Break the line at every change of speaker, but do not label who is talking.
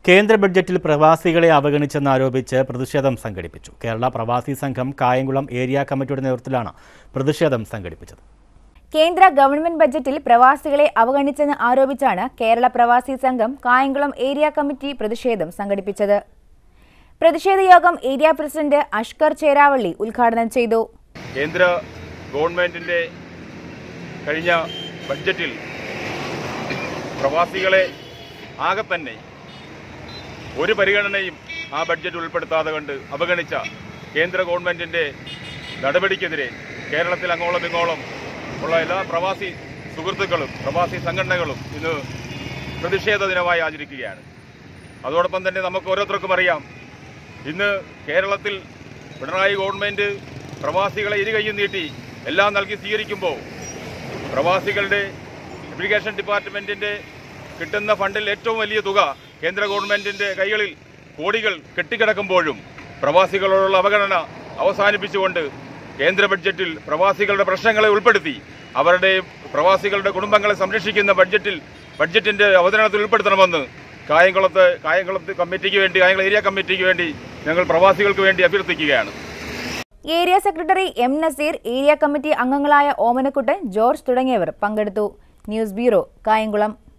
കേന്ദ്ര ബഡ്ജറ്റിൽ പ്രവാസികളെ അവഗണിച്ചെന്നാരോപിച്ച് പ്രതിഷേധം സംഘടിപ്പിച്ചു കേരള പ്രവാസി സംഘം കായംകുളം ഏരിയ കമ്മിറ്റിയുടെ നേതൃത്വത്തിലാണ് പ്രതിഷേധം സംഘടിപ്പിച്ചത്
കേന്ദ്ര ഗവൺമെന്റ് ബജറ്റിൽ പ്രവാസികളെ അവഗണിച്ചെന്ന് ആരോപിച്ചാണ് കേരള പ്രവാസി സംഘം കായംകുളം ഏരിയ കമ്മിറ്റി പ്രതിഷേധം സംഘടിപ്പിച്ചത് പ്രതിഷേധ യോഗം ഏരിയ പ്രസിഡന്റ് അഷ്കർ ചേരാവള്ളി ഉദ്ഘാടനം ചെയ്തു
കേന്ദ്ര ഗവൺമെൻറ്റിൻ്റെ കഴിഞ്ഞ ബഡ്ജറ്റിൽ പ്രവാസികളെ ആകെ തന്നെ ഒരു പരിഗണനയും ആ ബഡ്ജറ്റ് ഉൾപ്പെടുത്താതെ കണ്ട് അവഗണിച്ച കേന്ദ്ര ഗവൺമെൻറ്റിൻ്റെ നടപടിക്കെതിരെ കേരളത്തിൽ അങ്ങോളം ഇങ്ങോളം ഉള്ള എല്ലാ പ്രവാസി സുഹൃത്തുക്കളും പ്രവാസി സംഘടനകളും ഇന്ന് പ്രതിഷേധ ദിനമായി ആചരിക്കുകയാണ് അതോടൊപ്പം തന്നെ നമുക്ക് ഓരോരുത്തർക്കും അറിയാം ഇന്ന് കേരളത്തിൽ പിണറായി ഗവൺമെൻറ് പ്രവാസികളെ ഇരുകൈയും നീട്ടി എല്ലാം നൽകി സ്വീകരിക്കുമ്പോൾ പ്രവാസികളുടെ ഇറിഗേഷൻ ഡിപ്പാർട്ട്മെൻറ്റിൻ്റെ കിട്ടുന്ന ഫണ്ടിൽ ഏറ്റവും വലിയ തുക കേന്ദ്ര ഗവൺമെൻറ്റിൻ്റെ കൈകളിൽ കോടികൾ കെട്ടിക്കിടക്കുമ്പോഴും പ്രവാസികളോടുള്ള അവഗണന അവസാനിപ്പിച്ചുകൊണ്ട് കേന്ദ്ര ബഡ്ജറ്റിൽ പ്രവാസികളുടെ പ്രശ്നങ്ങളെ ഉൾപ്പെടുത്തി അവരുടെ പ്രവാസികളുടെ കുടുംബങ്ങളെ സംരക്ഷിക്കുന്ന ബഡ്ജറ്റിൽ ബഡ്ജറ്റിൻ്റെ അവതരണത്തിൽ ഉൾപ്പെടുത്തണമെന്ന് കായംകുളത്ത് കായംകുളത്ത് കമ്മിറ്റിക്ക് വേണ്ടി കായംകുളം ഏരിയ കമ്മിറ്റിക്ക് വേണ്ടി ഞങ്ങൾ പ്രവാസികൾക്ക് വേണ്ടി അഭ്യർത്ഥിക്കുകയാണ്
area secretary M Naseer area committee അംഗങ്ങളായ ഓമനക്കുട്ടൻ ജോർജ് തുടങ്ങിയവർ പങ്കെടുത്തു ന്യൂസ് ബ്യൂറോ കായംകുളം